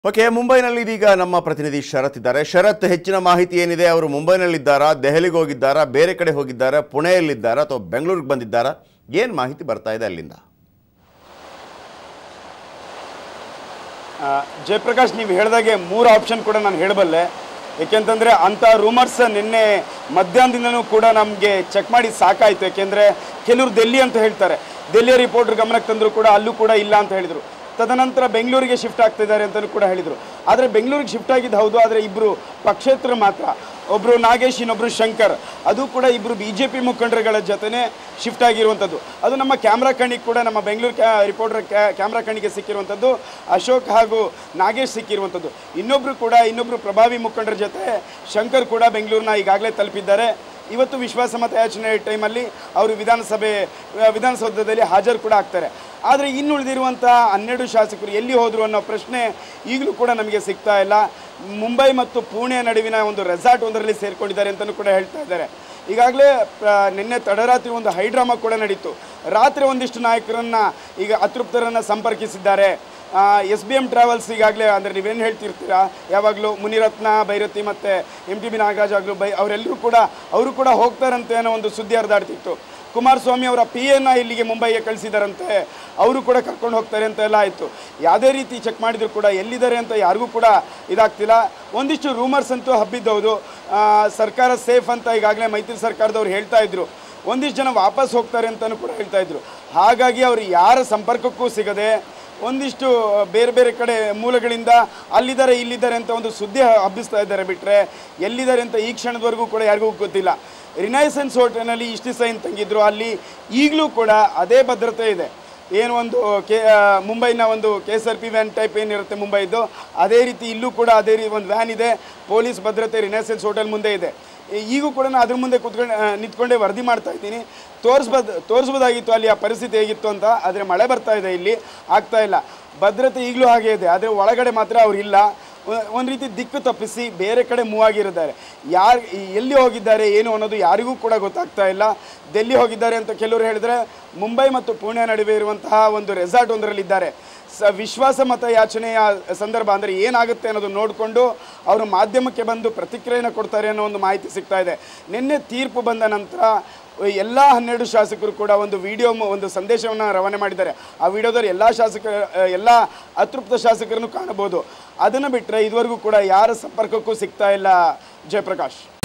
okay ಮುಂಬೈನಲ್ಲಿ ಇದೀಗ ನಮ್ಮ ಪ್ರತಿನಿಧಿ ಶರತ್ ಇದ್ದಾರೆ ಶರತ್ ಹೆಚ್ಚಿನ ಮಾಹಿತಿ ಏನಿದೆ ಅವರು ಮುಂಬೈನಲ್ಲಿದ್ದಾರಾ ದೆಹಲಿಗೆ ಹೋಗಿದ್ದಾರಾ ಬೇರೆ ಕಡೆ ಹೋಗಿದ್ದಾರಾ ಪುಣೆಯಲ್ಲಿದ್ದಾರಾ ಅಥವಾ ಬೆಂಗಳೂರಿಗೆ ಬಂದಿದ್ದಾರಾ ಏನು ಮಾಹಿತಿ ಬರ್ತಾ ಇದೆ ಅಲ್ಲಿಂದ ಆ, ಜಯಪ್ರಕಾಶ್ ನೀವು ಹೇಳಿದಾಗೆ ಮೂರು ಆಪ್ಷನ್ ಕೂಡ ನಾನು ಹೇಳಬಲ್ಲೆ ಏಕೆಂತಂದರೆ ಅಂಥ ರೂಮರ್ಸ್ ನಿನ್ನೆ ಮಧ್ಯಾಹ್ನದಿಂದನೂ ಕೂಡ ನಮಗೆ ಚೆಕ್ ಮಾಡಿ ಸಾಕಾಯಿತು ಏಕೆಂದರೆ ಕೆಲವರು ಡೆಲ್ಲಿ ಅಂತ ಹೇಳ್ತಾರೆ ಡೆಲ್ಲಿಯ ರಿಪೋರ್ಟರ್ ಗಮನಕ್ಕೆ ತಂದರೂ ಕೂಡ ಅಲ್ಲೂ ಕೂಡ ಇಲ್ಲ ಅಂತ ಹೇಳಿದರು ತದನಂತರ ಬೆಂಗಳೂರಿಗೆ ಶಿಫ್ಟ್ ಆಗ್ತಿದ್ದಾರೆ ಅಂತಲೂ ಕೂಡ ಹೇಳಿದರು ಆದರೆ ಬೆಂಗಳೂರಿಗೆ ಶಿಫ್ಟ್ ಆಗಿದ್ದು ಹೌದು ಆದರೆ ಇಬ್ಬರು ಪಕ್ಷೇತರ ಮಾತ್ರ ಒಬ್ಬರು ನಾಗೇಶ್ ಇನ್ನೊಬ್ಬರು ಶಂಕರ್ ಅದು ಕೂಡ ಇಬ್ಬರು ಬಿ ಜೆ ಪಿ ಮುಖಂಡರುಗಳ ಜೊತೆನೇ ಶಿಫ್ಟ್ ಆಗಿರುವಂಥದ್ದು ಅದು ನಮ್ಮ ಕ್ಯಾಮ್ರಾ ಕಣ್ಣಿಗೆ ಕೂಡ ನಮ್ಮ ಬೆಂಗಳೂರು ಕ್ಯಾ ರಿಪೋರ್ಟರ್ ಕ್ಯಾಮ್ರಾ ಕಣ್ಣಿಗೆ ಸಿಕ್ಕಿರುವಂಥದ್ದು ಅಶೋಕ್ ಹಾಗೂ ನಾಗೇಶ್ ಸಿಕ್ಕಿರುವಂಥದ್ದು ಇನ್ನೊಬ್ಬರು ಕೂಡ ಇನ್ನೊಬ್ಬರು ಪ್ರಭಾವಿ ಮುಖಂಡರ ಜೊತೆ ಶಂಕರ್ ಕೂಡ ಬೆಂಗಳೂರನ್ನ ಈಗಾಗಲೇ ತಲುಪಿದ್ದಾರೆ ಇವತ್ತು ವಿಶ್ವಾಸಮತ ಯಾಚನೆ ಟೈಮಲ್ಲಿ ಅವರು ವಿಧಾನಸಭೆ ಆ, ವಿಧಾನಸೌಧದಲ್ಲಿ ಹಾಜರು ಕೂಡ ಆಗ್ತಾರೆ ಆದರೆ ಇನ್ನು ಉಳಿದಿರುವಂಥ ಹನ್ನೆರಡು ಶಾಸಕರು ಎಲ್ಲಿ ಹೋದರು ಅನ್ನೋ ಪ್ರಶ್ನೆ ಈಗಲೂ ಕೂಡ ನಮಗೆ ಸಿಗ್ತಾ ಇಲ್ಲ ಮುಂಬೈ ಮತ್ತು ಪುಣೆ ನಡುವಿನ ಒಂದು ರೆಸಾರ್ಟ್ ಒಂದರಲ್ಲಿ ಸೇರಿಕೊಂಡಿದ್ದಾರೆ ಅಂತಲೂ ಕೂಡ ಹೇಳ್ತಾ ಇದ್ದಾರೆ ಈಗಾಗಲೇ ನಿನ್ನೆ ತಡರಾತ್ರಿ ಒಂದು ಹೈಡ್ರಾಮಾ ಕೂಡ ನಡೀತು ರಾತ್ರಿ ಒಂದಿಷ್ಟು ನಾಯಕರನ್ನು ಈಗ ಅತೃಪ್ತರನ್ನು ಸಂಪರ್ಕಿಸಿದ್ದಾರೆ ಎಸ್ ಬಿ ಎಮ್ ಟ್ರಾವೆಲ್ಸ್ ಈಗಾಗಲೇ ಅಂದರೆ ನೀವೇನು ಹೇಳ್ತಿರ್ತೀರಾ ಯಾವಾಗಲೂ ಮುನಿರತ್ನ ಭೈರತಿ ಮತ್ತು ಎಮ್ ಟಿ ಬಿ ನಾಗರಾಜ್ ಆಗಲು ಬೈ ಅವರೆಲ್ಲರೂ ಕೂಡ ಅವರು ಕೂಡ ಹೋಗ್ತಾರಂತೆ ಅನ್ನೋ ಒಂದು ಸುದ್ದಿ ಹರಿದಾಡ್ತಿತ್ತು ಕುಮಾರಸ್ವಾಮಿ ಅವರ ಪಿ ಎನ್ನ ಇಲ್ಲಿಗೆ ಮುಂಬೈಗೆ ಕಳಿಸಿದಾರಂತೆ ಅವರು ಕೂಡ ಕರ್ಕೊಂಡು ಹೋಗ್ತಾರೆ ಅಂತ ಎಲ್ಲ ಆಯಿತು ಯಾವುದೇ ರೀತಿ ಚೆಕ್ ಮಾಡಿದ್ರು ಕೂಡ ಎಲ್ಲಿದ್ದಾರೆ ಅಂತ ಯಾರಿಗೂ ಕೂಡ ಇದಾಗ್ತಿಲ್ಲ ಒಂದಿಷ್ಟು ರೂಮರ್ಸ್ ಅಂತೂ ಹಬ್ಬಿದ್ದೌದು ಆ, ಸರ್ಕಾರ ಸೇಫ್ ಅಂತ ಈಗಾಗಲೇ ಮೈತ್ರಿ ಸರ್ಕಾರದವ್ರು ಹೇಳ್ತಾ ಇದ್ರು ಒಂದಿಷ್ಟು ಜನ ವಾಪಸ್ ಹೋಗ್ತಾರೆ ಅಂತಲೂ ಕೂಡ ಹೇಳ್ತಾ ಇದ್ರು ಹಾಗಾಗಿ ಅವರು ಯಾರ ಸಂಪರ್ಕಕ್ಕೂ ಸಿಗದೆ ಒಂದಿಷ್ಟು ಬೇರೆ ಬೇರೆ ಕಡೆ ಮೂಲಗಳಿಂದ ಅಲ್ಲಿದ್ದಾರೆ ಇಲ್ಲಿದ್ದಾರೆ ಅಂತ ಒಂದು ಸುದ್ದಿ ಹಬ್ಬಿಸ್ತಾ ಇದ್ದಾರೆ ಬಿಟ್ಟರೆ ಎಲ್ಲಿದ್ದಾರೆ ಅಂತ ಈ ಕ್ಷಣದವರೆಗೂ ಕೂಡ ಯಾರಿಗೂ ಗೊತ್ತಿಲ್ಲ ರಿನೈಸೆನ್ಸ್ ಹೋಟೆಲ್ನಲ್ಲಿ ಇಷ್ಟು ದಿವಸ ಏನು ತಂಗಿದ್ರು ಅಲ್ಲಿ ಈಗಲೂ ಕೂಡ ಅದೇ ಭದ್ರತೆ ಇದೆ ಏನು ಒಂದು ಕೆ ಆ, ಮುಂಬೈನ ಒಂದು K S R P van type ಏನಿರುತ್ತೆ ಮುಂಬೈದು ಅದೇ ರೀತಿ ಇಲ್ಲೂ ಕೂಡ ಅದೇ ರೀತಿ ಒಂದು ವ್ಯಾನ್ ಇದೆ ಪೊಲೀಸ್ ಭದ್ರತೆ ರಿನೈಸೆನ್ಸ್ ಹೋಟೆಲ್ ಮುಂದೆ ಇದೆ ಈ- ಈಗೂ ಕೂಡ ನಾನು ಅದ್ರ ಮುಂದೆ ಕುತ್ಕೊಂಡು ಆ, ನಿಂತ್ಕೊಂಡೇ ವರದಿ ಮಾಡ್ತಾ ಇದ್ದೀನಿ ತೋರಿಸ್ಬೋದು ತೋರಿಸ್ಬೋದಾಗಿತ್ತು ಅಲ್ಲಿ ಆ ಪರಿಸ್ಥಿತಿ ಹೇಗಿತ್ತು ಅಂತ ಆದರೆ ಮಳೆ ಬರ್ತಾ ಇದೆ ಇಲ್ಲಿ ಆಗ್ತಾ ಇಲ್ಲ ಭದ್ರತೆ ಈಗಲೂ ಹಾಗೆ ಇದೆ ಆದರೆ ಒಳಗಡೆ ಮಾತ್ರ ಅವ್ರು ಇಲ್ಲ ಒಂದು ರೀತಿ ದಿಕ್ಕು ತಪ್ಪಿಸಿ ಬೇರೆ ಕಡೆ ಮೂವ್ ಆಗಿರಿದ್ದಾರೆ ಯಾರು ಎಲ್ಲಿ ಹೋಗಿದ್ದಾರೆ ಏನು ಅನ್ನೋದು ಯಾರಿಗೂ ಕೂಡ ಗೊತ್ತಾಗ್ತಾ ಇಲ್ಲ ಡೆಲ್ಲಿ ಹೋಗಿದ್ದಾರೆ ಅಂತ ಕೆಲವರು ಹೇಳಿದ್ರೆ ಮುಂಬೈ ಮತ್ತು ಪುಣೆ ನಡುವೆ ಇರುವಂತಹ ಒಂದು ರೆಸಾರ್ಟ್ ಒಂದರಲ್ಲಿದ್ದಾರೆ ಸ ವಿಶ್ವಾಸ ಮತ ಯಾಚನೆಯ ಸಂದರ್ಭ ಅಂದರೆ ಏನಾಗುತ್ತೆ ಅನ್ನೋದು ನೋಡಿಕೊಂಡು ಅವರು ಮಾಧ್ಯಮಕ್ಕೆ ಬಂದು ಪ್ರತಿಕ್ರಿಯೆನ ಕೊಡ್ತಾರೆ ಅನ್ನೋ ಒಂದು ಮಾಹಿತಿ ಸಿಗ್ತಾ ಇದೆ ನಿನ್ನೆ ತೀರ್ಪು ಬಂದ ನಂತರ ಎಲ್ಲ ಹನ್ನೆರಡು ಶಾಸಕರು ಕೂಡ ಒಂದು ವಿಡಿಯೋ ಒಂದು ಸಂದೇಶವನ್ನು ರವಾನೆ ಮಾಡಿದ್ದಾರೆ ಆ ವಿಡಿಯೋದಲ್ಲಿ ಎಲ್ಲ ಶಾಸಕ ಎಲ್ಲ ಅತೃಪ್ತ ಶಾಸಕರನ್ನು ಕಾಣಬಹುದು ಅದನ್ನು ಬಿಟ್ಟರೆ ಇದುವರೆಗೂ ಕೂಡ ಯಾರ ಸಂಪರ್ಕಕ್ಕೂ ಸಿಗ್ತಾ ಇಲ್ಲ ಜಯಪ್ರಕಾಶ್